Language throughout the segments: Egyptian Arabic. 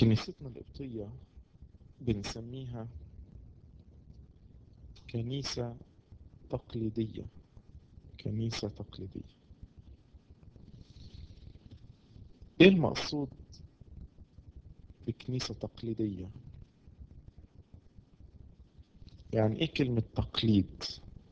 كنيستنا القبطية بنسميها كنيسة تقليدية كنيسة تقليدية ايه المقصود بكنيسة تقليدية يعني ايه كلمة تقليد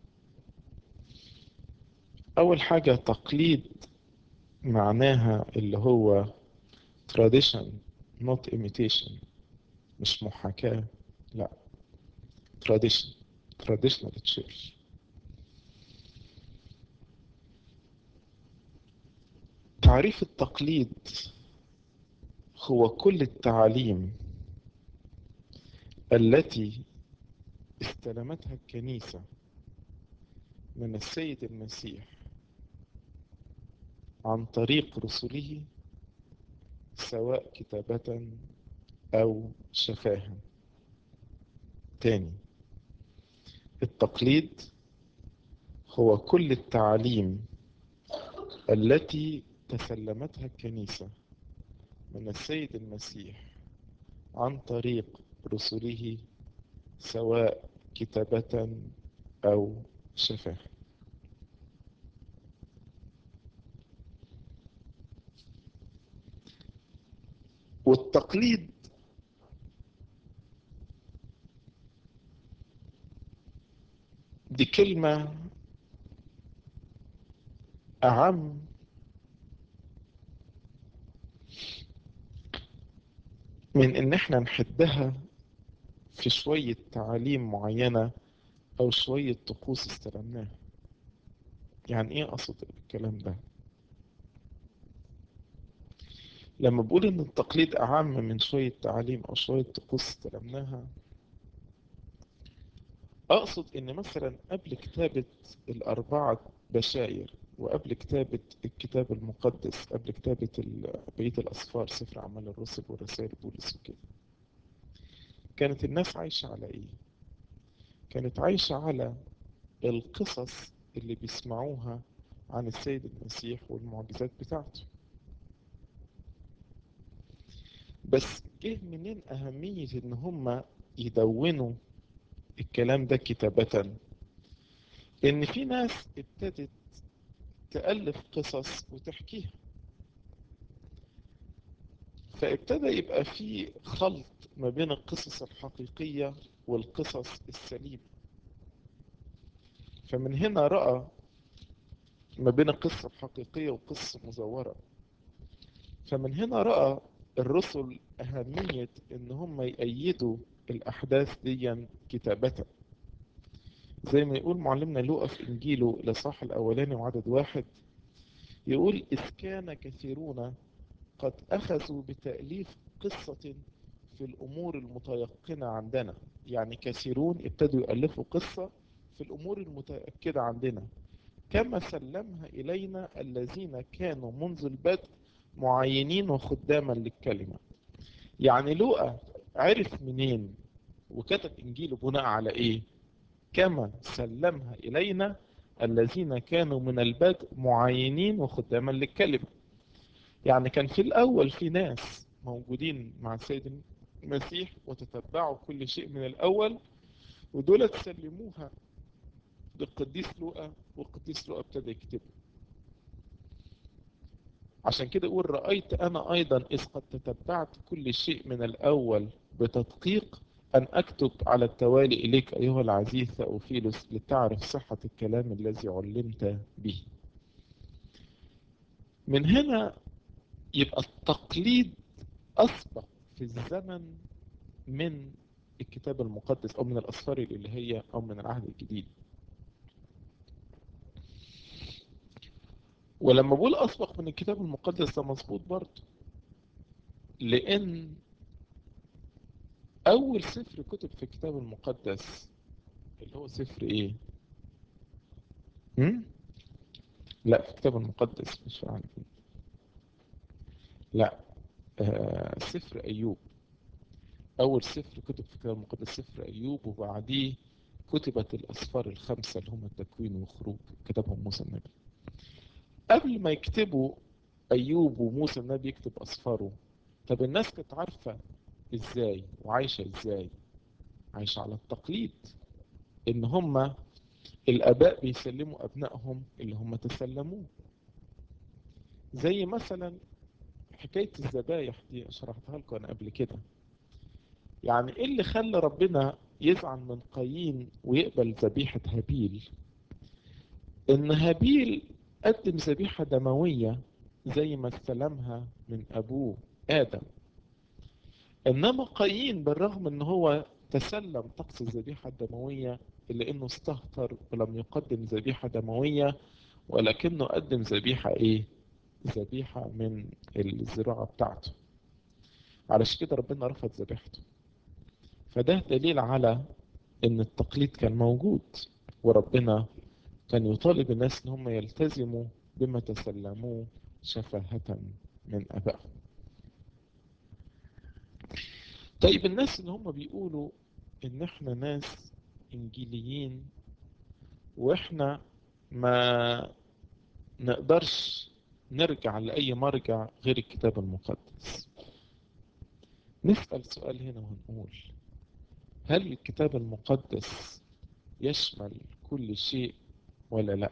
اول حاجة تقليد معناها اللي هو tradition not imitation مش محاكاة لا tradition traditional church تعريف التقليد هو كل التعاليم التي استلمتها الكنيسة من السيد المسيح عن طريق رسله سواء كتابة أو شفاها تاني التقليد هو كل التعاليم التي تسلمتها الكنيسة من السيد المسيح عن طريق رسله سواء كتابة أو شفاه والتقليد دي كلمة أعم من إن إحنا نحدها في شوية تعاليم معينة أو شوية طقوس استلمناها يعني إيه أقصد بالكلام ده؟ لما بقول إن التقليد أعم من شوية تعاليم أو شوية طقوس استلمناها أقصد إن مثلا قبل كتابة الأربعة بشاير وقبل كتابة الكتاب المقدس قبل كتابة بقية الأسفار سفر أعمال الرسل ورسائل بولس وكده كانت الناس عايشة على إيه؟ كانت عايشة على القصص اللي بيسمعوها عن السيد المسيح والمعجزات بتاعته بس جه منين أهمية إن هم يدونوا الكلام ده كتابة إن في ناس ابتدت تألف قصص وتحكيها فابتدى يبقى في خلط ما بين القصص الحقيقية والقصص السليمة فمن هنا رأى ما بين القصة الحقيقية والقصة المزورة فمن هنا رأى الرسل أهمية إن هم يأيدوا الأحداث دي كتابة زي ما يقول معلمنا لوقا في إنجيله لصاح الأولاني وعدد واحد يقول إذ كان كثيرون قد أخذوا بتأليف قصة في الأمور المتيقنة عندنا يعني كثيرون ابتدوا يألفوا قصة في الأمور المتأكدة عندنا كما سلمها إلينا الذين كانوا منذ البدء معينين وخداما للكلمة يعني لوقا عرف منين وكتب إنجيله بناء على إيه كما سلمها إلينا الذين كانوا من البدء معينين وخداما للكلمة يعني كان في الأول في ناس موجودين مع السيد المسيح وتتبعوا كل شيء من الأول ودول سلموها للقديس لوقا والقديس لوقا ابتدى يكتبه عشان كده يقول رأيت أنا أيضا إذ قد تتبعت كل شيء من الأول بتدقيق أن أكتب على التوالي إليك أيها العزيز ثأوفيلوس لتعرف صحة الكلام الذي علمت به من هنا يبقى التقليد أسبق في الزمن من الكتاب المقدس أو من الأسفار الإلهية أو من العهد الجديد ولما بقول أسبق من الكتاب المقدس ده مظبوط برضه لأن أول سفر كتب في الكتاب المقدس اللي هو سفر إيه؟ هم؟ لا في الكتاب المقدس مش عارف لا آه سفر أيوب أول سفر كتب في الكتاب المقدس سفر أيوب وبعديه كتبت الأسفار الخمسة اللي هم التكوين وخروج كتبهم موسى النبي قبل ما يكتبوا أيوب وموسى النبي يكتب أسفاره طب الناس كانت عارفة ازاي وعايشة ازاي عايشة على التقليد ان هم الاباء بيسلموا ابنائهم اللي هم تسلموه زي مثلا حكاية الذبايح دي شرحتها لكم انا قبل كده يعني ايه اللي خلى ربنا يزعل من قايين ويقبل ذبيحة هابيل ان هابيل قدم ذبيحة دموية زي ما استلمها من ابوه ادم انما قايين بالرغم ان هو تسلم طقس الذبيحة الدموية الا انه استهتر ولم يقدم ذبيحة دموية ولكنه قدم ذبيحة ايه ذبيحة من الزراعة بتاعته علشان كده ربنا رفض ذبيحته فده دليل على ان التقليد كان موجود وربنا كان يطالب الناس ان هم يلتزموا بما تسلموه شفاهة من ابائهم طيب الناس اللي هم بيقولوا ان احنا ناس انجيليين واحنا ما نقدرش نرجع لأي مرجع غير الكتاب المقدس نسأل سؤال هنا ونقول هل الكتاب المقدس يشمل كل شيء ولا لا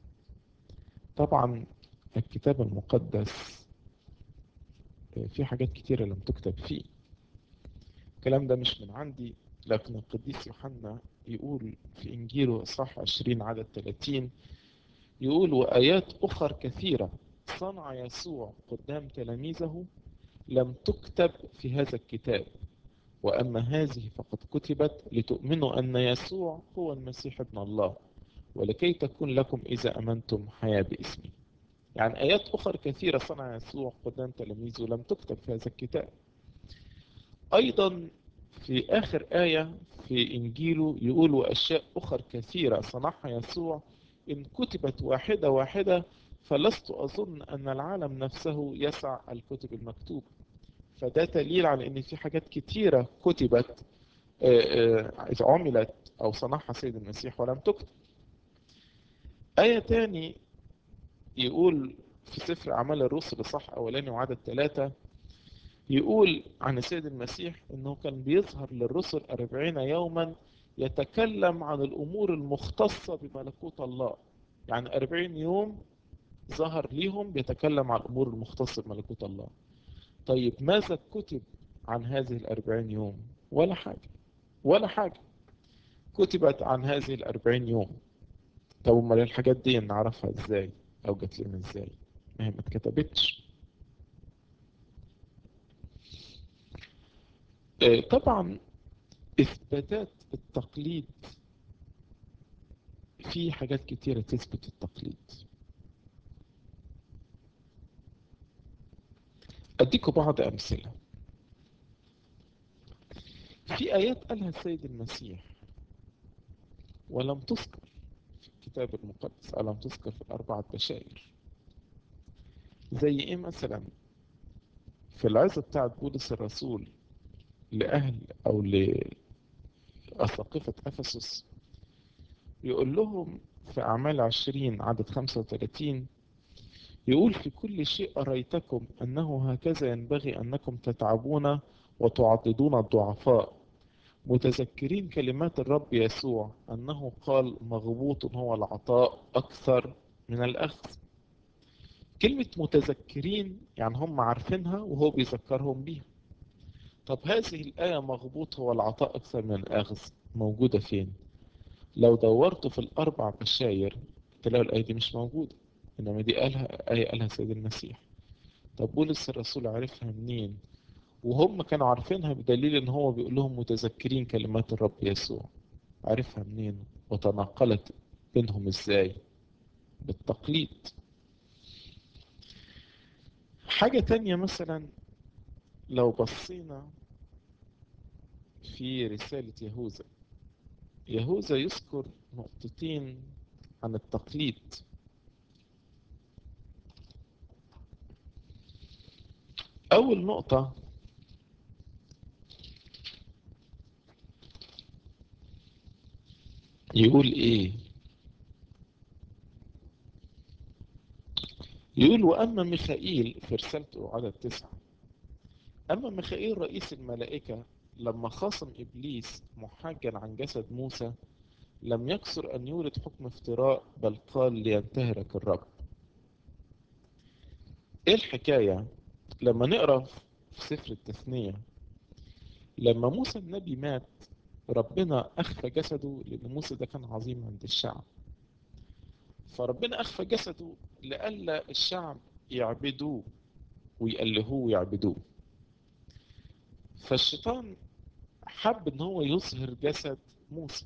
طبعا الكتاب المقدس في حاجات كتيرة لم تكتب فيه الكلام ده مش من عندي لكن القديس يوحنا يقول في إنجيله إصحاح 20 عدد 30 يقول وآيات أخر كثيرة صنع يسوع قدام تلاميذه لم تكتب في هذا الكتاب وأما هذه فقد كتبت لتؤمنوا أن يسوع هو المسيح ابن الله ولكي تكون لكم إذا أمنتم حياة باسمه يعني آيات أخر كثيرة صنع يسوع قدام تلاميذه لم تكتب في هذا الكتاب أيضا في آخر آية في إنجيله يقول وأشياء أخر كثيرة صنعها يسوع إن كتبت واحدة واحدة فلست أظن أن العالم نفسه يسع الكتب المكتوبة فده دليل على أن في حاجات كتيرة كتبت عملت أو صنعها سيد المسيح ولم تكتب آية تاني يقول في سفر أعمال الرسل صح أولاني وعدد ثلاثة يقول عن السيد المسيح أنه كان بيظهر للرسل أربعين يوما يتكلم عن الأمور المختصة بملكوت الله يعني أربعين يوم ظهر ليهم بيتكلم عن الأمور المختصة بملكوت الله طيب ماذا كتب عن هذه الأربعين يوم ولا حاجة ولا حاجة كتبت عن هذه الأربعين يوم طب امال الحاجات دي نعرفها ازاي او جات لنا ازاي ما هي ما اتكتبتش طبعا اثباتات التقليد في حاجات كتيرة تثبت التقليد اديكم بعض امثلة في ايات قالها السيد المسيح ولم تذكر في الكتاب المقدس ألم تذكر في الأربعة بشائر زي إيه مثلا في العزة بتاعت بولس الرسول لأهل أو لأساقفة أفسس يقول لهم في أعمال عشرين عدد خمسة وثلاثين يقول في كل شيء أريتكم أنه هكذا ينبغي أنكم تتعبون وتعضدون الضعفاء متذكرين كلمات الرب يسوع أنه قال مغبوط هو العطاء أكثر من الأخذ كلمة متذكرين يعني هم عارفينها وهو بيذكرهم بيها طب هذه الآية مغبوط هو العطاء أكثر من الأخذ موجودة فين لو دورتوا في الأربع بشاير تلاقوا الآية دي مش موجودة إنما دي قالها آية قالها سيد المسيح طب بولس الرسول عرفها منين وهم كانوا عارفينها بدليل ان هو بيقول لهم متذكرين كلمات الرب يسوع عرفها منين وتناقلت بينهم ازاي بالتقليد حاجة تانية مثلا لو بصينا في رسالة يهوذا يهوذا يذكر نقطتين عن التقليد أول نقطة يقول ايه يقول واما ميخائيل في رسالته عدد تسعة أما ميخائيل رئيس الملائكة لما خاصم إبليس محاجا عن جسد موسى لم يكسر أن يورد حكم افتراء بل قال لينتهرك الرب إيه الحكاية لما نقرأ في سفر التثنية لما موسى النبي مات ربنا أخفى جسده لأن موسى ده كان عظيم عند الشعب فربنا أخفى جسده لألا الشعب يعبدوه ويألهوه ويعبدوه فالشيطان حب ان هو يظهر جسد موسى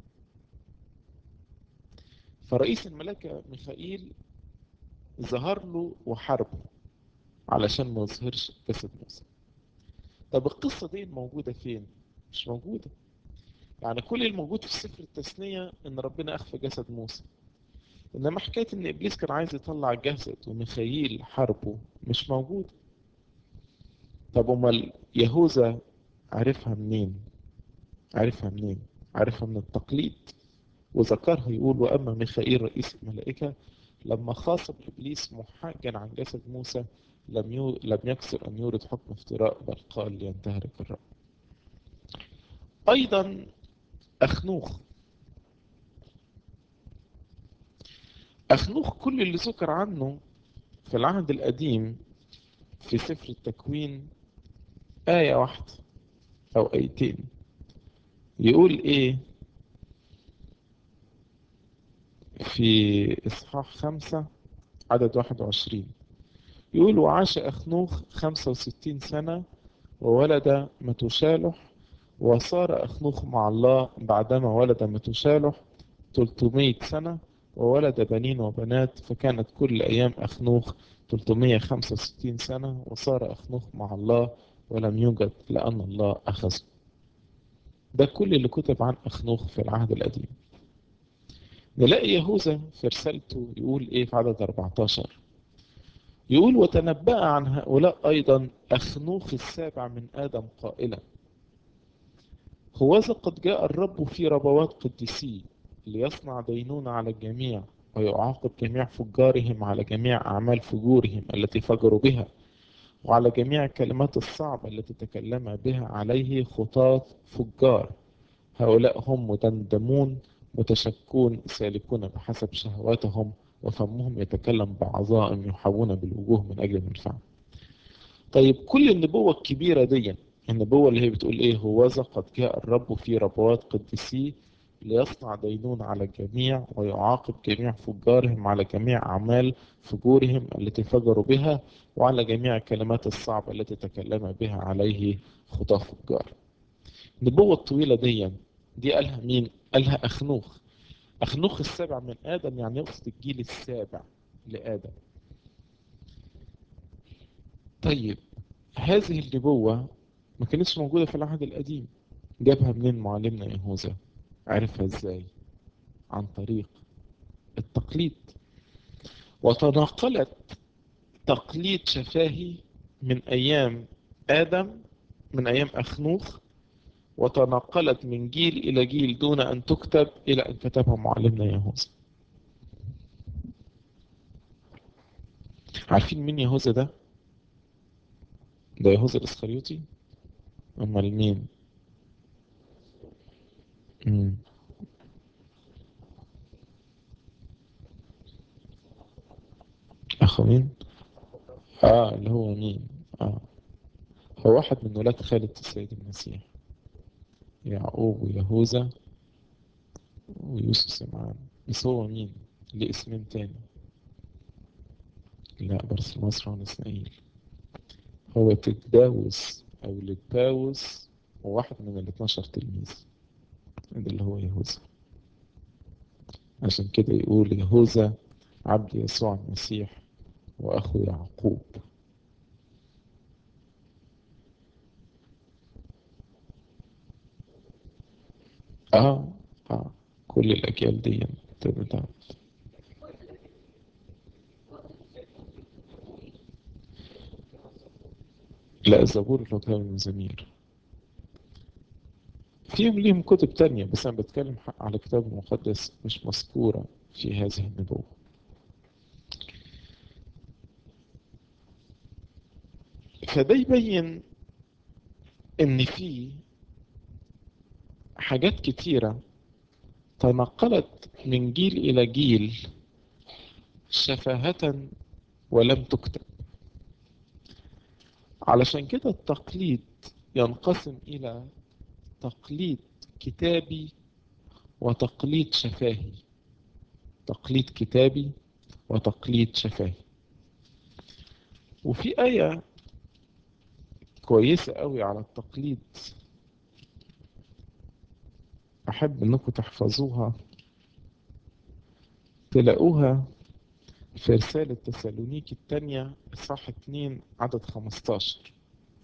فرئيس الملائكة ميخائيل ظهر له وحاربه علشان ما يظهرش جسد موسى طب القصة دي موجودة فين؟ مش موجودة يعني كل الموجود في سفر التثنية ان ربنا اخفى جسد موسى انما حكاية ان ابليس كان عايز يطلع جسد وميخائيل حاربه مش موجود طب امال يهوذا عرفها منين عرفها منين عرفها من التقليد وذكرها يقول واما ميخائيل رئيس الملائكة لما خاصم ابليس محاجا عن جسد موسى لم يو... لم يكسر ان يورد حكم افتراء بل قال لينتهرك الرب ايضا اخنوخ أخنوخ كل اللي ذكر عنه في العهد القديم في سفر التكوين آية واحدة أو آيتين يقول إيه في إصحاح خمسة عدد واحد وعشرين يقول وعاش أخنوخ خمسة وستين سنة وولد متشالح وصار أخنوخ مع الله بعدما ولد متشالح 300 سنة وولد بنين وبنات فكانت كل أيام أخنوخ 365 سنة وصار أخنوخ مع الله ولم يوجد لأن الله أخذه ده كل اللي كتب عن أخنوخ في العهد القديم نلاقي يهوذا في رسالته يقول إيه في عدد 14 يقول وتنبأ عن هؤلاء أيضا أخنوخ السابع من آدم قائلا هوذا قد جاء الرب في ربوات قدسيه ليصنع دينونة على الجميع ويعاقب جميع فجارهم على جميع أعمال فجورهم التي فجروا بها وعلى جميع الكلمات الصعبة التي تكلم بها عليه خطاة فجار هؤلاء هم مدندمون متشكون سالكون بحسب شهواتهم وفمهم يتكلم بعظائم يحوون بالوجوه من أجل المنفعة طيب كل النبوة الكبيرة دي النبوة اللي هي بتقول ايه هوذا قد جاء الرب في ربوات قدسيه ليصنع دينون على الجميع ويعاقب جميع فجارهم على جميع أعمال فجورهم التي فجروا بها وعلى جميع الكلمات الصعبة التي تكلم بها عليه خطاه فجار النبوة الطويلة دي دي قالها مين؟ قالها أخنوخ أخنوخ السابع من آدم يعني يقصد الجيل السابع لآدم طيب هذه النبوة ما كانتش موجودة في العهد القديم جابها منين معلمنا يهوذا عرفها ازاي عن طريق التقليد وتناقلت تقليد شفاهي من ايام ادم من ايام اخنوخ وتناقلت من جيل الى جيل دون ان تكتب الى ان كتبها معلمنا يهوذا عارفين مين يهوذا ده ده يهوذا الاسخريوطي امال مين مم. أخو مين؟ آه اللي هو مين؟ آه هو واحد من ولاد خالة السيد المسيح يعقوب ويهوذا ويوسف سمعان بس هو مين؟ ليه اسمين تاني لا برسلماس ونسنائيل هو تداوس أو لتاوس وواحد من ال 12 تلميذ ده اللي هو يهوذا عشان كده يقول يهوذا عبد يسوع المسيح وأخو يعقوب آه آه كل الأجيال دي تبدأ لا الزبور اللي هو كتاب المزامير فيهم ليهم كتب تانية بس أنا بتكلم على كتاب مقدس مش مذكورة في هذه النبوة فده يبين ان في حاجات كتيرة تنقلت من جيل الى جيل شفاهة ولم تكتب علشان كده التقليد ينقسم الى تقليد كتابي وتقليد شفاهي تقليد كتابي وتقليد شفاهي وفي آية كويسة قوي على التقليد أحب أنكم تحفظوها تلاقوها في رسالة تسالونيكي الثانية إصحاح 2 عدد 15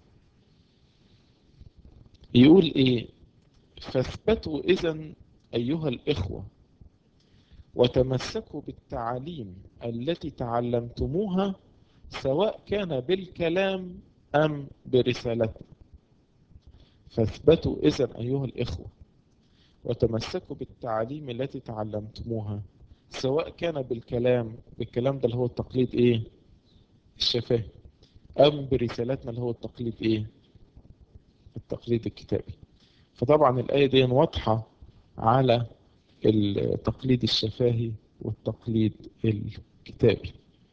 يقول إيه فاثبتوا إذا أيها الإخوة وتمسكوا بالتعاليم التي تعلمتموها سواء كان بالكلام أم برسالتنا فاثبتوا إذا أيها الإخوة وتمسكوا بالتعاليم التي تعلمتموها سواء كان بالكلام بالكلام ده اللي هو التقليد إيه الشفاه أم برسالتنا اللي هو التقليد إيه التقليد الكتابي فطبعا الآية دي واضحة على التقليد الشفاهي والتقليد الكتابي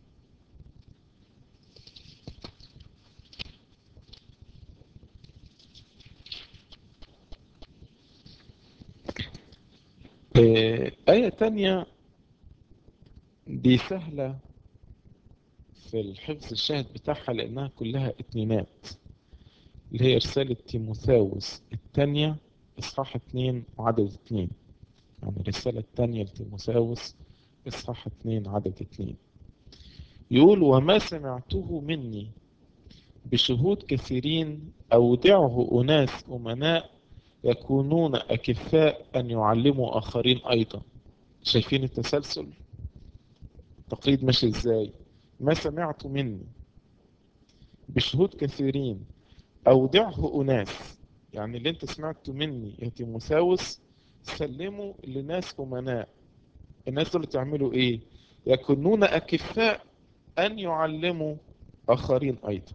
آية تانية دي سهلة في الحفظ الشاهد بتاعها لأنها كلها اتنينات اللي هي رسالة تيموثاوس الثانية إصحاح اتنين وعدد اتنين يعني الرسالة الثانية لتيموثاوس إصحاح اتنين عدد اتنين يقول وما سمعته مني بشهود كثيرين أودعه أناس أمناء يكونون أكفاء أن يعلموا آخرين أيضا شايفين التسلسل تقليد ماشي إزاي ما سمعت مني بشهود كثيرين أودعه أناس يعني اللي انت سمعته مني يا تيموثاوس سلموا لناس أمناء الناس دول تعملوا ايه يكونون أكفاء أن يعلموا آخرين أيضا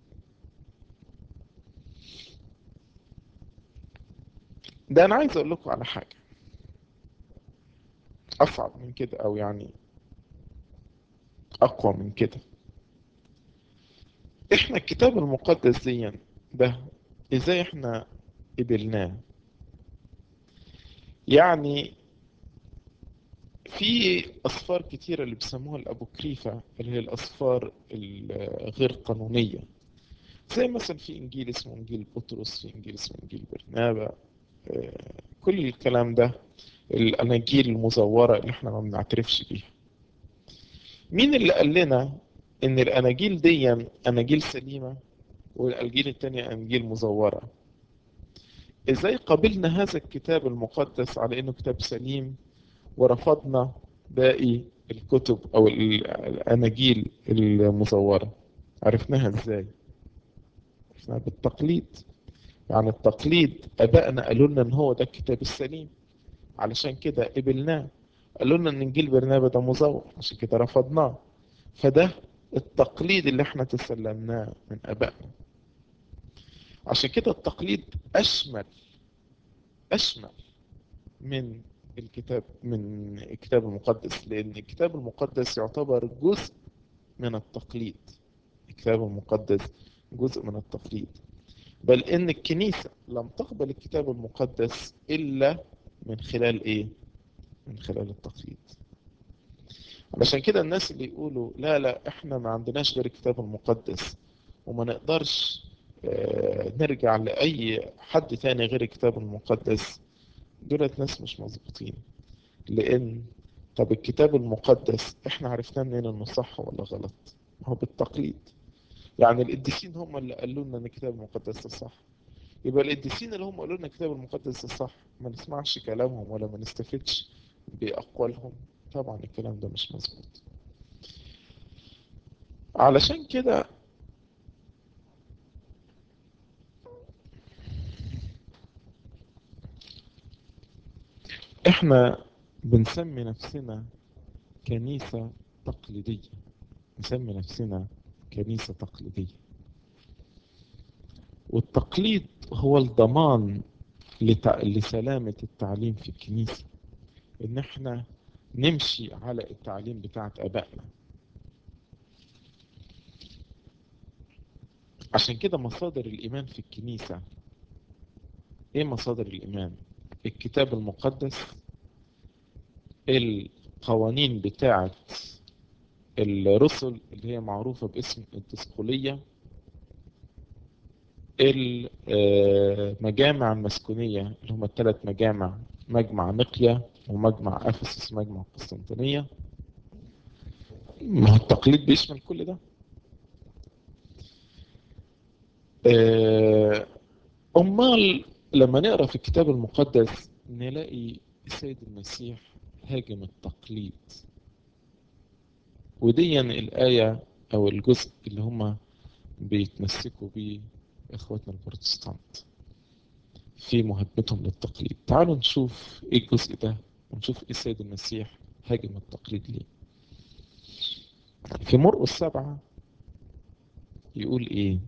ده أنا عايز أقول لكم على حاجة أصعب من كده أو يعني أقوى من كده إحنا الكتاب المقدس دي ده إزاي إحنا قبلناه يعني في أصفار كتيرة اللي بيسموها الأبوكريفة اللي هي الأصفار الغير قانونية زي مثلا في إنجيل اسمه إنجيل بطرس في إنجيل اسمه إنجيل برنابا كل الكلام ده الأناجيل المزورة اللي احنا ما بنعترفش بيها مين اللي قال لنا إن الأناجيل دي أناجيل سليمة والأنجيل التانية أنجيل مزورة إزاي قبلنا هذا الكتاب المقدس على إنه كتاب سليم ورفضنا باقي الكتب أو الأناجيل المزورة عرفناها إزاي عرفناها بالتقليد يعني التقليد أبائنا قالوا لنا إن هو ده الكتاب السليم علشان كده قبلناه قالوا لنا إن إنجيل برنابا ده مزور عشان كده رفضناه فده التقليد اللي احنا تسلمناه من أبائنا عشان كده التقليد أشمل أشمل من الكتاب من الكتاب المقدس لأن الكتاب المقدس يعتبر جزء من التقليد الكتاب المقدس جزء من التقليد بل إن الكنيسة لم تقبل الكتاب المقدس إلا من خلال إيه؟ من خلال التقليد علشان كده الناس اللي يقولوا لا لا احنا ما عندناش غير الكتاب المقدس وما نقدرش اه نرجع لأي حد تاني غير الكتاب المقدس دولت ناس مش مظبوطين لأن طب الكتاب المقدس احنا عرفناه منين انه صح ولا غلط هو بالتقليد يعني القديسين هم اللي قالوا لنا ان الكتاب المقدس ده صح يبقى القديسين اللي هم قالوا لنا الكتاب المقدس ده صح ما نسمعش كلامهم ولا ما نستفدش بأقوالهم طبعا الكلام ده مش مظبوط علشان كده احنا بنسمي نفسنا كنيسة تقليدية نسمي نفسنا كنيسة تقليدية والتقليد هو الضمان لتع... لسلامة التعليم في الكنيسة ان احنا نمشي على التعليم بتاعت ابائنا عشان كده مصادر الايمان في الكنيسة ايه مصادر الايمان الكتاب المقدس القوانين بتاعت الرسل اللي هي معروفة باسم الدسقلية المجامع المسكونية اللي هم الثلاث مجامع مجمع نقيا ومجمع أفسس ومجمع قسطنطينية ما هو التقليد بيشمل كل ده أمال لما نقرأ في الكتاب المقدس نلاقي السيد المسيح هاجم التقليد وديا الآية أو الجزء اللي هم بيتمسكوا بيه إخواتنا البروتستانت في مهاجمتهم للتقليد تعالوا نشوف إيه الجزء ده ونشوف إيه السيد المسيح هاجم التقليد ليه في مرقس سبعة يقول إيه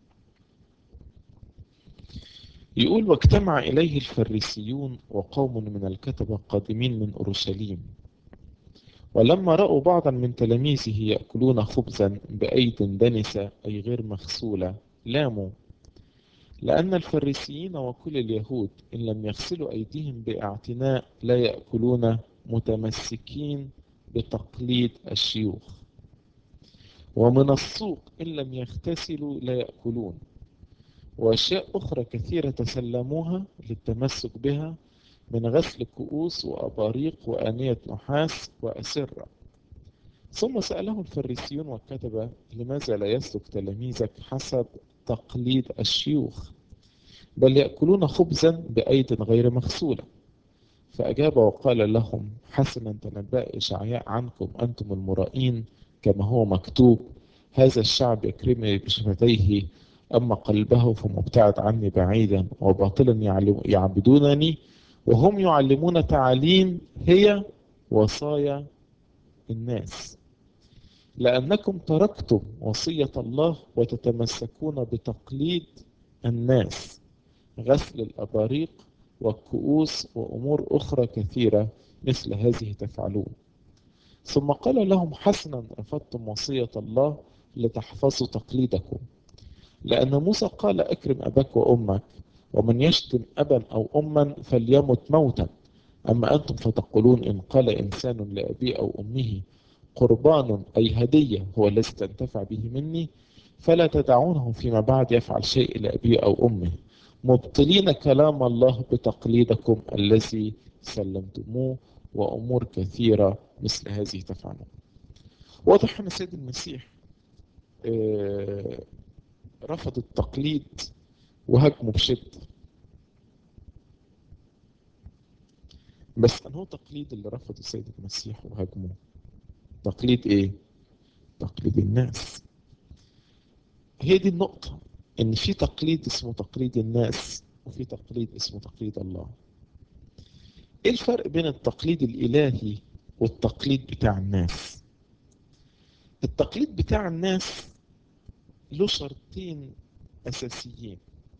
يقول واجتمع إليه الفريسيون وقوم من الكتبة قادمين من أورشليم ولما رأوا بعضا من تلاميذه يأكلون خبزا بأيد دنسة أي غير مغسولة لاموا لأن الفريسيين وكل اليهود إن لم يغسلوا أيديهم باعتناء لا يأكلون متمسكين بتقليد الشيوخ ومن السوق إن لم يغتسلوا لا يأكلون وأشياء أخرى كثيرة تسلموها للتمسك بها من غسل كؤوس وأباريق وآنية نحاس وأسرة ثم سأله الفريسيون والكتبة لماذا لا يسلك تلاميذك حسب تقليد الشيوخ بل يأكلون خبزا بأيد غير مغسولة فأجاب وقال لهم حسنا تنبأ إشعياء عنكم أنتم المرائين كما هو مكتوب هذا الشعب يكرمني بشفتيه أما قلبه فمبتعد عني بعيدا وباطلا يعبدونني وهم يعلمون تعاليم هي وصايا الناس لأنكم تركتم وصية الله وتتمسكون بتقليد الناس غسل الأباريق والكؤوس وأمور أخرى كثيرة مثل هذه تفعلون ثم قال لهم حسنا رفضتم وصية الله لتحفظوا تقليدكم لأن موسى قال أكرم أباك وأمك ومن يشتم أبا أو أما فليمت موتا أما أنتم فتقولون إن قال إنسان لأبيه أو أمه قربان أي هدية هو الذي تنتفع به مني فلا تدعونه فيما بعد يفعل شيء لأبيه أو أمه مبطلين كلام الله بتقليدكم الذي سلمتموه وأمور كثيرة مثل هذه تفعلون واضح أن سيد المسيح رفض التقليد وهاجمه بشدة بس أنه تقليد اللي رفضه السيد المسيح وهاجمه تقليد ايه تقليد الناس هي دي النقطة ان في تقليد اسمه تقليد الناس وفي تقليد اسمه تقليد الله ايه الفرق بين التقليد الالهي والتقليد بتاع الناس التقليد بتاع الناس له شرطين اساسيين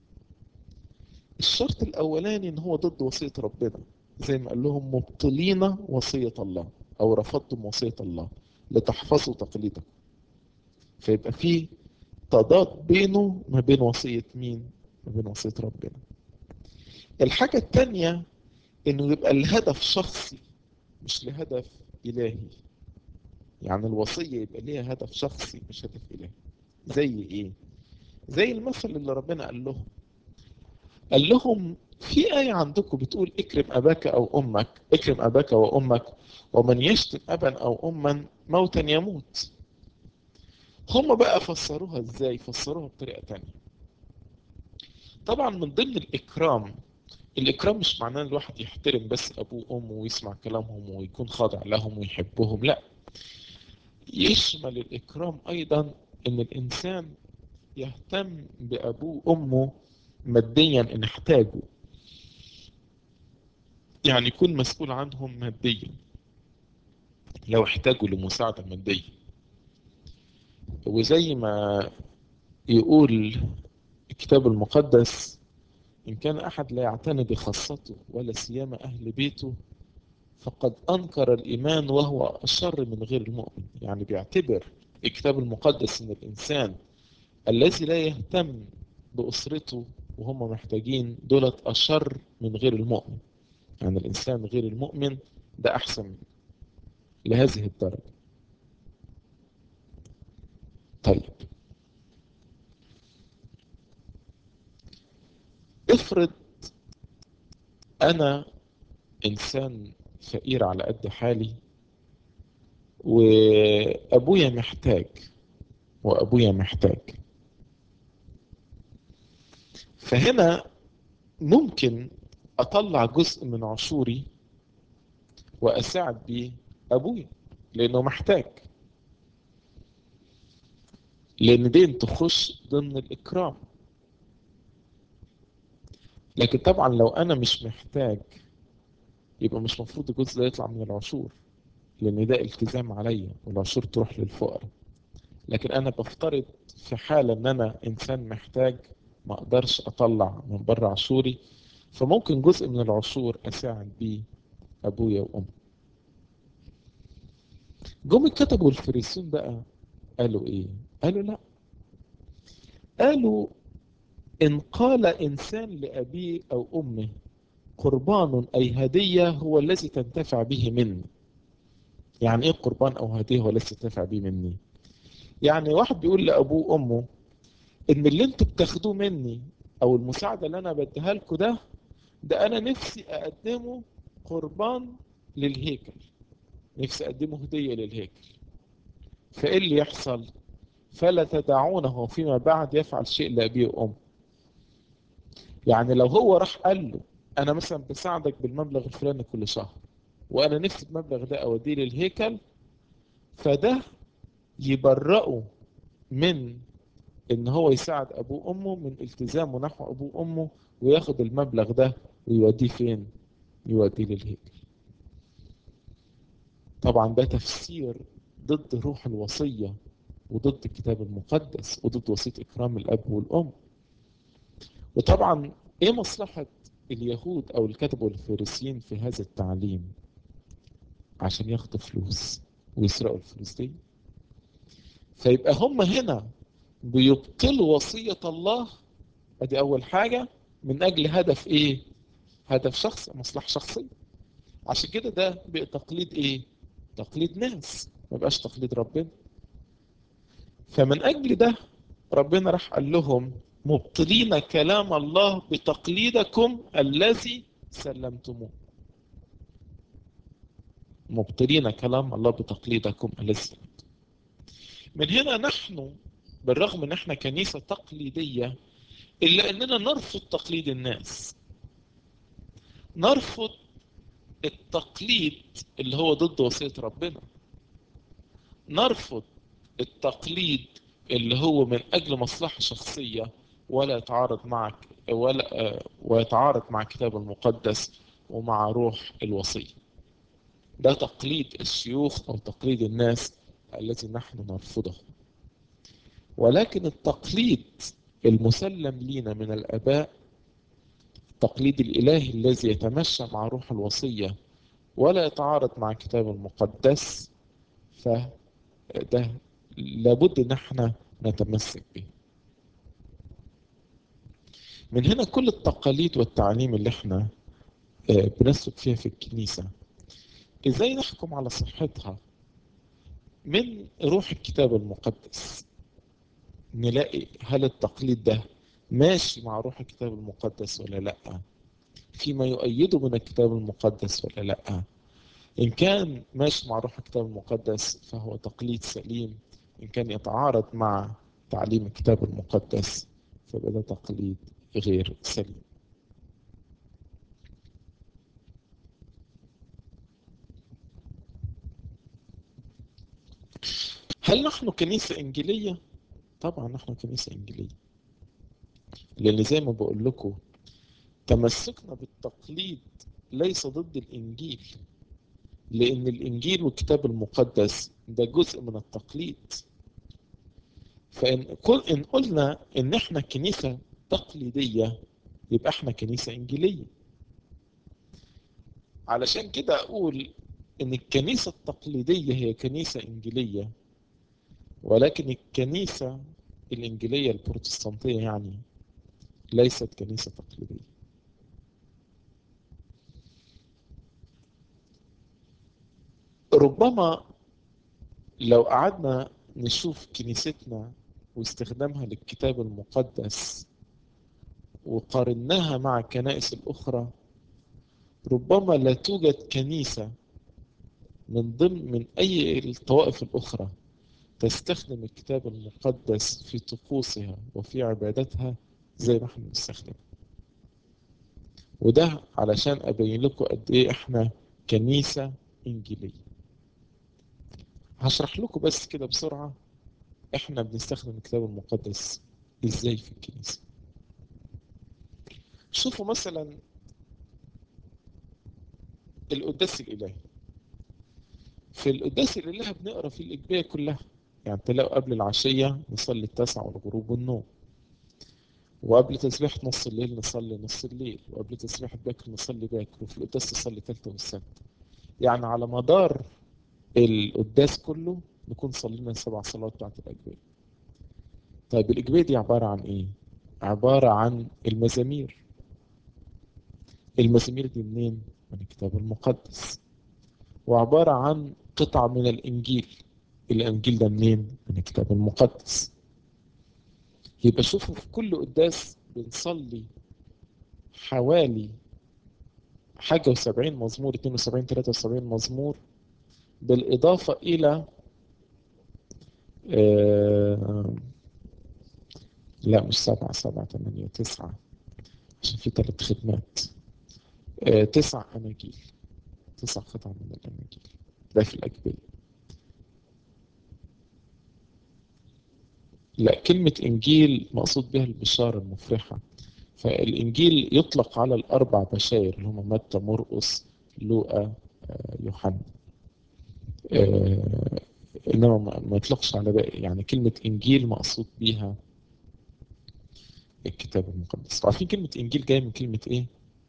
الشرط الاولاني ان هو ضد وصية ربنا زي ما قال لهم مبطلين وصية الله او رفضتم وصية الله لتحفظوا تقليدكم فيبقى في تضاد بينه ما بين وصية مين ما بين وصية ربنا الحاجة التانية انه يبقى الهدف شخصي مش لهدف الهي يعني الوصية يبقى ليها هدف شخصي مش هدف الهي زي ايه زي المثل اللي ربنا قال لهم قال لهم في آية عندكم بتقول اكرم أباك أو أمك اكرم أباك وأمك ومن يشتم أبا أو أما موتا يموت هم بقى فسروها ازاي فسروها بطريقة تانية طبعا من ضمن الإكرام الإكرام مش معناه الواحد يحترم بس أبوه وأمه ويسمع كلامهم ويكون خاضع لهم ويحبهم لا يشمل الإكرام أيضا إن الإنسان يهتم بأبوه وأمه ماديا إن احتاجوا يعني يكون مسؤول عنهم ماديا لو احتاجوا لمساعدة مادية وزي ما يقول الكتاب المقدس إن كان أحد لا يعتني بخاصته ولا سيما أهل بيته فقد أنكر الإيمان وهو أشر من غير المؤمن يعني بيعتبر الكتاب المقدس أن الإنسان الذي لا يهتم بأسرته وهم محتاجين دولة أشر من غير المؤمن يعني الإنسان غير المؤمن ده أحسن لهذه الدرجة طيب افرض أنا إنسان فقير على قد حالي وأبويا محتاج وأبويا محتاج فهنا ممكن أطلع جزء من عشوري وأساعد بيه أبويا لأنه محتاج لأن دي تخش ضمن الإكرام لكن طبعا لو أنا مش محتاج يبقى مش مفروض الجزء ده يطلع من العشور لأن ده التزام عليا والعشور تروح للفقراء لكن أنا بفترض في حالة إن أنا إنسان محتاج ما أقدرش أطلع من بره عشوري فممكن جزء من العشور أساعد بيه أبويا وأمي جم الكتبوا الفريسيون بقى قالوا إيه؟ قالوا لا قالوا إن قال إنسان لأبيه أو أمه قربان أي هدية هو الذي تنتفع به مني يعني إيه قربان أو هدية هو الذي تنتفع به مني يعني واحد بيقول لأبوه وأمه إن اللي أنتوا بتاخدوه مني أو المساعدة اللي أنا بديها لكم ده ده أنا نفسي أقدمه قربان للهيكل نفسي أقدمه هدية للهيكل فإيه اللي يحصل فلا تدعونه فيما بعد يفعل شيء لأبيه وأمه يعني لو هو راح قال له أنا مثلا بساعدك بالمبلغ الفلاني كل شهر وأنا نفسي المبلغ ده أوديه للهيكل فده يبرئه من ان هو يساعد ابوه وامه من التزامه نحو ابوه وامه وياخد المبلغ ده ويوديه فين يوديه للهيكل طبعا ده تفسير ضد روح الوصية وضد الكتاب المقدس وضد وصية إكرام الأب والأم وطبعا إيه مصلحة اليهود أو الكتب والفريسيين في هذا التعليم عشان ياخدوا فلوس ويسرقوا الفلوس دي فيبقى هم هنا بيبطلوا وصية الله ادي اول حاجة من اجل هدف ايه هدف شخصي مصلحة شخصية عشان كده ده بقى تقليد ايه تقليد ناس ما بقاش تقليد ربنا فمن اجل ده ربنا راح قال لهم مبطلين كلام الله بتقليدكم الذي سلمتموه مبطلين كلام الله بتقليدكم الذي سلمتموه من هنا نحن بالرغم ان احنا كنيسة تقليدية الا اننا نرفض تقليد الناس نرفض التقليد اللي هو ضد وصية ربنا نرفض التقليد اللي هو من اجل مصلحة شخصية ولا يتعارض معك ولا ويتعارض مع الكتاب المقدس ومع روح الوصية ده تقليد الشيوخ او تقليد الناس التي نحن نرفضه ولكن التقليد المسلم لينا من الآباء التقليد الإلهي الذي يتمشى مع روح الوصية ولا يتعارض مع الكتاب المقدس فده لابد ان احنا نتمسك به من هنا كل التقاليد والتعليم اللي احنا بنسلك فيها في الكنيسة ازاي نحكم على صحتها من روح الكتاب المقدس نلاقي هل التقليد ده ماشي مع روح الكتاب المقدس ولا لا فيما يؤيده من الكتاب المقدس ولا لا إن كان ماشي مع روح الكتاب المقدس فهو تقليد سليم إن كان يتعارض مع تعليم الكتاب المقدس فيبقى ده تقليد غير سليم هل نحن كنيسة إنجيلية؟ طبعا نحن كنيسة إنجيلية لأن زي ما بقول لكم تمسكنا بالتقليد ليس ضد الإنجيل لأن الإنجيل والكتاب المقدس ده جزء من التقليد فإن قل إن قلنا إن إحنا كنيسة تقليدية يبقى احنا كنيسة انجيلية علشان كده اقول ان الكنيسة التقليدية هي كنيسة انجيلية ولكن الكنيسة الانجيلية البروتستانتية يعني ليست كنيسة تقليدية ربما لو قعدنا نشوف كنيستنا واستخدامها للكتاب المقدس وقارناها مع الكنائس الأخرى ربما لا توجد كنيسة من ضمن من أي الطوائف الأخرى تستخدم الكتاب المقدس في طقوسها وفي عبادتها زي ما احنا بنستخدمه وده علشان أبين لكم قد إيه احنا كنيسة إنجيلية هشرح لكم بس كده بسرعة احنا بنستخدم الكتاب المقدس ازاي في الكنيسة شوفوا مثلا القداس الإلهي في القداس الإلهي بنقرا في الإجبية كلها يعني تلاقوا قبل العشية نصلي التاسع والغروب والنوم وقبل تسبيحة نص الليل نصلي نص الليل وقبل تسبيحة باكر نصلي باكر وفي القداس نصلي تالتة والسبت يعني على مدار القداس كله نكون صلينا السبع صلوات بتاعت الأجبية طيب الإجبية دي عبارة عن إيه؟ عبارة عن المزامير المزامير دي منين؟ من الكتاب المقدس وعبارة عن قطع من الإنجيل الإنجيل ده منين؟ من الكتاب المقدس يبقى شوفوا في كل قداس بنصلي حوالي حاجة وسبعين مزمور اتنين وسبعين تلاتة وسبعين مزمور بالإضافة إلى آه لا مش سبعة سبعة ثمانية تسعة عشان في ثلاث خدمات آه تسع أناجيل تسع قطع من الأناجيل ده في الأجبية لا كلمة إنجيل مقصود بها البشارة المفرحة فالإنجيل يطلق على الأربع بشاير اللي هم متى مرقس لوقا آه يوحنا آه انما ما يطلقش على باقي يعني كلمة انجيل مقصود بيها الكتاب المقدس عارفين كلمة انجيل جاية من كلمة ايه؟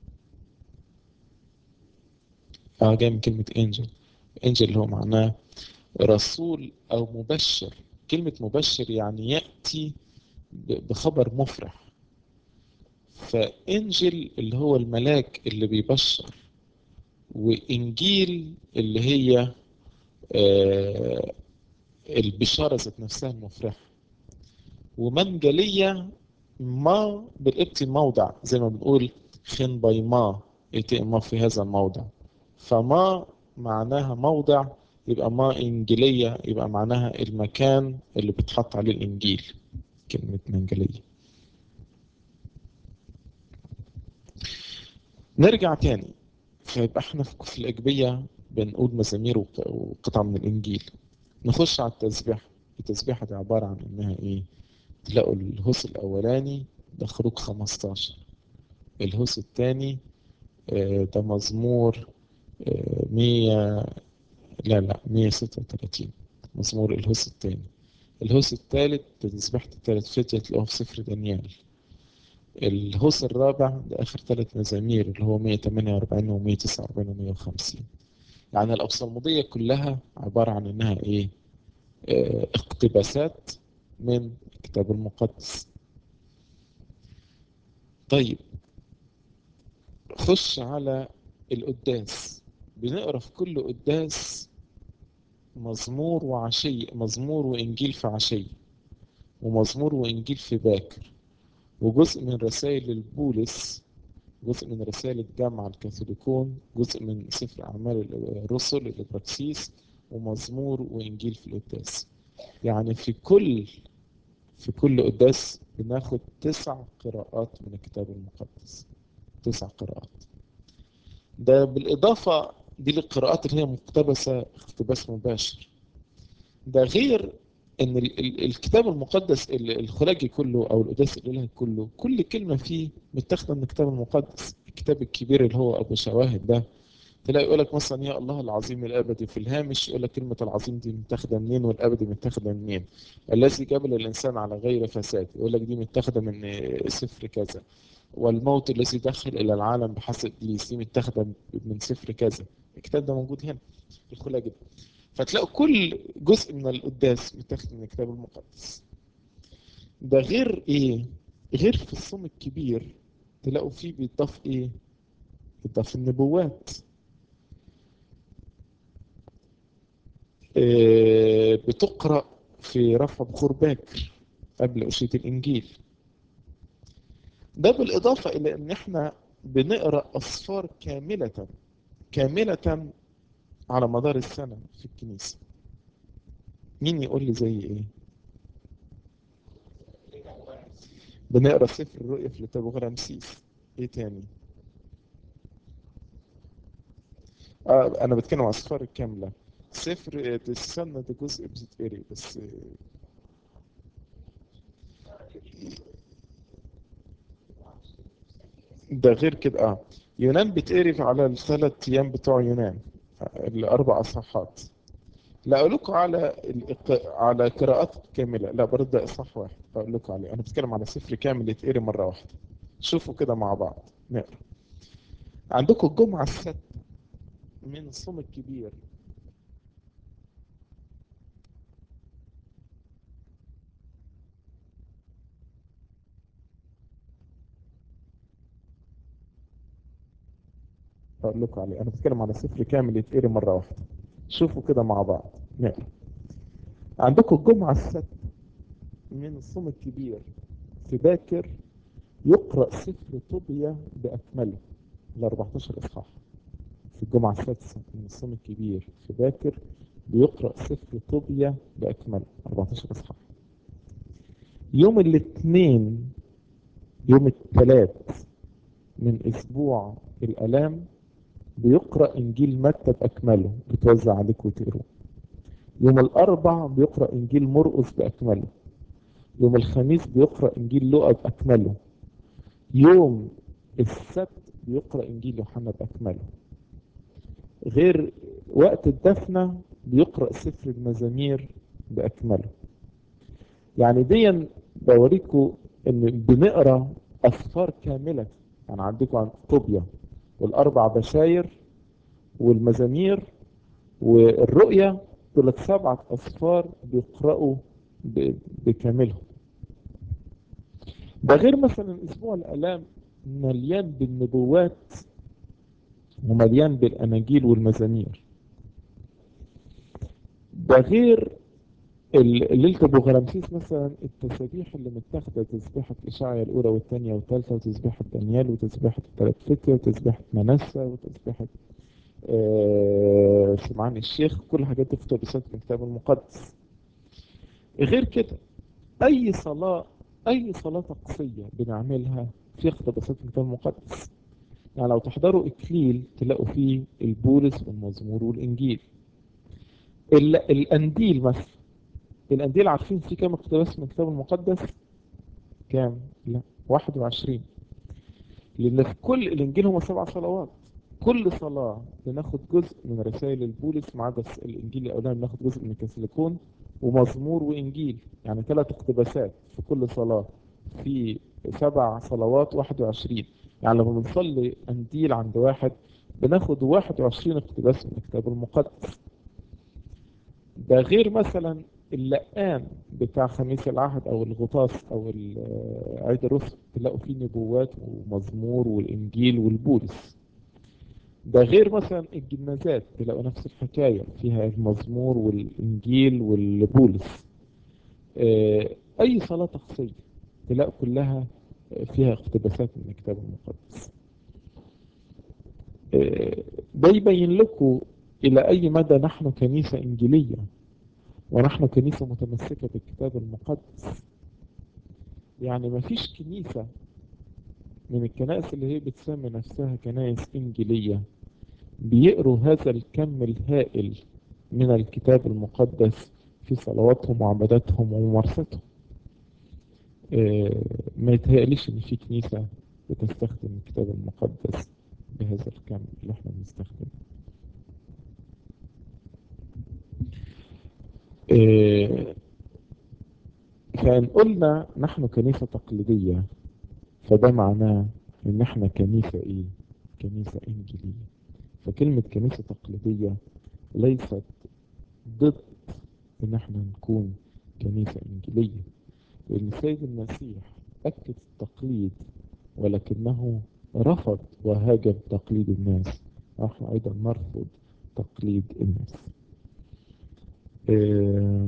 اه جاية من كلمة انجل انجل اللي هو معناه رسول او مبشر كلمة مبشر يعني يأتي بخبر مفرح فانجل اللي هو الملاك اللي بيبشر وانجيل اللي هي آه البشارة ذات نفسها المفرحة ومنجلية ما بالابتي موضع زي ما بنقول خن باي ما اتي ما في هذا الموضع فما معناها موضع يبقى ما إنجيلية يبقى معناها المكان اللي بتحط عليه الإنجيل كلمة منجلية نرجع تاني فيبقى احنا في الأجبية بنقول مزامير وقطع من الإنجيل نخش على التسبيح التسبيحة دي عبارة عن إنها إيه تلاقوا الهوس الأولاني ده خروج 15 الهوس الثاني ده مزمور 100 لا لا 136 مزمور الهوس الثاني الهوس الثالث تسبيحة الثالث فتية تلاقوها في سفر دانيال الهوس الرابع ده آخر ثلاث مزامير اللي هو 148 و 149 و 150 يعني الأبصالمودية كلها عبارة عن إنها إيه اقتباسات من الكتاب المقدس طيب خش على القداس بنقرا في كل قداس مزمور وعشية مزمور وإنجيل في عشية ومزمور وإنجيل في باكر وجزء من رسائل البولس جزء من رسائل الجامعة الكاثوليكون جزء من سفر أعمال الرسل الإبراكسيس ومزمور وإنجيل في القداس يعني في كل في كل قداس بناخد تسع قراءات من الكتاب المقدس تسع قراءات ده بالإضافة دي للقراءات اللي هي مقتبسة اقتباس مباشر ده غير ان ال ال الكتاب المقدس الخلاجي كله او القداس الالهي كله كل كلمة فيه متاخدة من الكتاب المقدس الكتاب الكبير اللي هو ابو شواهد ده تلاقي يقول لك مثلا يا الله العظيم الابدي في الهامش يقول لك كلمه العظيم دي متاخده منين والابدي متاخده منين الذي جبل الانسان على غير فساد يقول لك دي متاخده من سفر كذا والموت الذي دخل الى العالم بحسب ابليس دي متاخده من سفر كذا الكتاب ده موجود هنا في الخلاء جدا فتلاقوا كل جزء من القداس متاخد من الكتاب المقدس ده غير ايه غير في الصوم الكبير تلاقوا فيه بيضاف ايه بيضاف النبوات إيه بتقرأ في رفع بخور باكر قبل أشية الإنجيل ده بالإضافة إلى أن احنا بنقرأ أصفار كاملة كاملة على مدار السنة في الكنيسة مين يقول لي زي إيه بنقرأ سفر الرؤيا في لتابوغ رمسيس إيه تاني آه أنا بتكلم عن الأصفار الكاملة سفر السنة ده جزء بتتقري بس ده غير كده اه يونان بتقري على الثلاث ايام بتوع يونان الاربع اصحاحات لا اقول لكم على الإق... على قراءات كامله لا برضه ده اصحاح واحد اقول لكم عليه انا بتكلم على سفر كامل يتقري مره واحده شوفوا كده مع بعض نقرا عندكم الجمعه السبت من الصوم الكبير اقول لكم عليه انا بتكلم على سفر كامل يتقري مره واحده شوفوا كده مع بعض نقرا عندكم الجمعه السبت من الصوم الكبير في باكر يقرا سفر طوبيا باكمله ال 14 اصحاح في الجمعه السادسه من الصوم الكبير في باكر بيقرا سفر طوبيا باكمله 14 اصحاح يوم الاثنين يوم الثلاث من اسبوع الالام بيقرا انجيل متى باكمله بتوزع عليكم وتقروه يوم الاربع بيقرا انجيل مرقس باكمله يوم الخميس بيقرا انجيل لوقا باكمله يوم السبت بيقرا انجيل يوحنا باكمله غير وقت الدفنه بيقرا سفر المزامير باكمله يعني دي بوريكم ان بنقرا اسفار كامله يعني عندكم عن طوبيا والاربع بشاير والمزامير والرؤيا دول سبعة أصفار بيقرأوا بكاملهم ده غير مثلا أسبوع الآلام مليان بالنبوات ومليان بالأناجيل والمزامير ده غير ليلة أبو غرامسيس مثلا التسابيح اللي متاخدة تسبيحة إشعيا الأولى والثانية والثالثة وتسبيحة دانيال وتسبيحة الثلاث فتية وتسبيحة منسى وتسبيحة آه سمعان الشيخ كل الحاجات دي اقتباسات من الكتاب المقدس غير كده أي صلاة أي صلاة طقسية بنعملها في اقتباسات من الكتاب المقدس يعني لو تحضروا إكليل تلاقوا فيه البولس والمزمور والإنجيل الأنديل مثلا الأنديل عارفين في كام اقتباس من الكتاب المقدس كام لا 21 لأن في كل الإنجيل هم سبع صلوات كل صلاة بناخد جزء من رسائل البولس ما عدا الإنجيل الأولاني بناخد جزء من الكاثوليكون ومزمور وإنجيل يعني ثلاث اقتباسات في كل صلاة في سبع صلوات 21 يعني لما بنصلي أنديل عند واحد بناخد 21 اقتباس من الكتاب المقدس ده غير مثلا اللقان بتاع خميس العهد او الغطاس او عيد الرسل تلاقوا فيه نبوات ومزمور والانجيل والبولس ده غير مثلا الجنازات تلاقوا نفس الحكاية فيها المزمور والانجيل والبولس اي صلاة طقسية تلاقوا كلها فيها اقتباسات من الكتاب المقدس ده يبين لكم الى اي مدى نحن كنيسة انجيلية ونحن كنيسة متمسكة بالكتاب المقدس يعني ما فيش كنيسة من الكنائس اللي هي بتسمي نفسها كنائس إنجيلية بيقروا هذا الكم الهائل من الكتاب المقدس في صلواتهم وعباداتهم وممارستهم ما يتهيأليش إن في كنيسة بتستخدم الكتاب المقدس بهذا الكم اللي احنا بنستخدمه إيه فإن قلنا نحن كنيسة تقليدية فده معناه إن احنا كنيسة إيه؟ كنيسة إنجيلية فكلمة كنيسة تقليدية ليست ضد إن احنا نكون كنيسة إنجيلية لأن السيد المسيح أكد التقليد ولكنه رفض وهاجم تقليد الناس نحن أيضا نرفض تقليد الناس إيه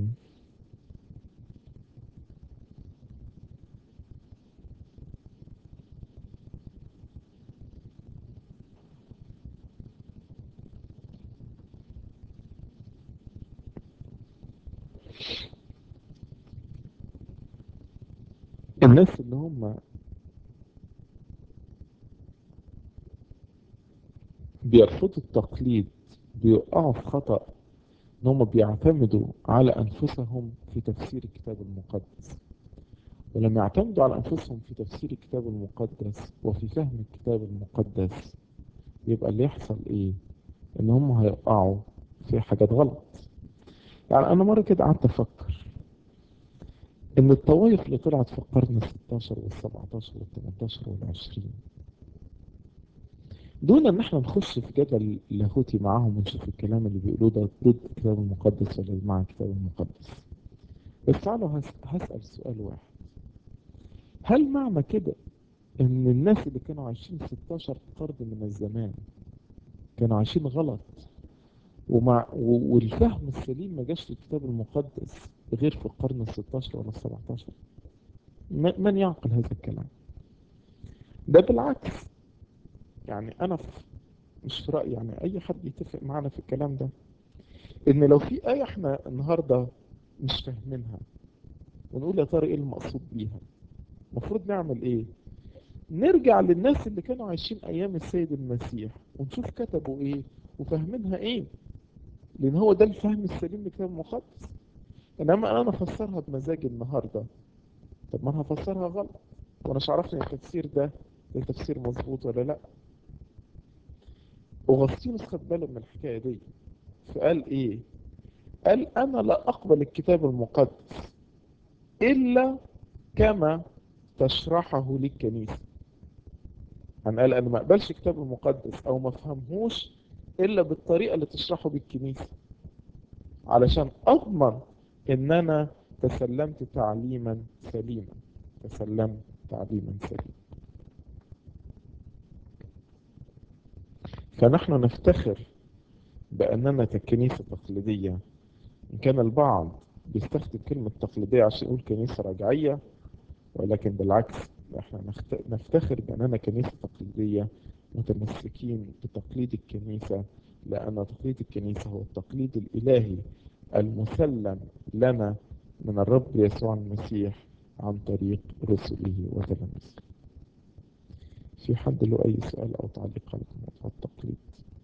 الناس اللي هم بيرفضوا التقليد بيقعوا في خطأ ان هم بيعتمدوا على انفسهم في تفسير الكتاب المقدس ولما يعتمدوا على انفسهم في تفسير الكتاب المقدس وفي فهم الكتاب المقدس يبقى اللي يحصل ايه ان هم هيقعوا في حاجات غلط يعني انا مرة كده قعدت افكر ان الطوائف اللي طلعت في القرن ال16 وال17 وال18 وال20 دون ان احنا نخش في جدل لاهوتي معاهم ونشوف الكلام اللي بيقولوه ده ضد الكتاب المقدس ولا مع الكتاب المقدس بس تعالوا هسأل سؤال واحد هل معنى كده ان الناس اللي كانوا عايشين 16 قرن من الزمان كانوا عايشين غلط ومع والفهم السليم ما جاش في الكتاب المقدس غير في القرن ال 16 ولا ال 17 من يعقل هذا الكلام ده بالعكس يعني انا في مش في رأيي يعني اي حد يتفق معنا في الكلام ده ان لو في ايه احنا النهاردة مش فاهمينها ونقول يا ترى ايه المقصود بيها المفروض نعمل ايه نرجع للناس اللي كانوا عايشين ايام السيد المسيح ونشوف كتبوا ايه وفاهمينها ايه لان هو ده الفهم السليم للكتاب المقدس انما انا افسرها بمزاجي النهارده طب ما انا هفسرها غلط وانا مش عارف ان التفسير ده التفسير مظبوط ولا لا اغسطينوس خد باله من الحكايه دي فقال ايه قال انا لا اقبل الكتاب المقدس الا كما تشرحه لي الكنيسه يعني قال انا ما اقبلش الكتاب المقدس او ما افهمهوش الا بالطريقه اللي تشرحه بالكنيسه علشان اضمن ان انا تسلمت تعليما سليما تسلمت تعليما سليما فنحن نفتخر بأننا ككنيسة تقليدية إن كان البعض بيستخدم كلمة تقليدية عشان يقول كنيسة رجعية ولكن بالعكس احنا نفتخر بأننا كنيسة تقليدية متمسكين بتقليد الكنيسة لأن تقليد الكنيسة هو التقليد الإلهي المسلم لنا من الرب يسوع المسيح عن طريق رسله وتلاميذه في حد له أي سؤال أو تعليق على موضوع التقليد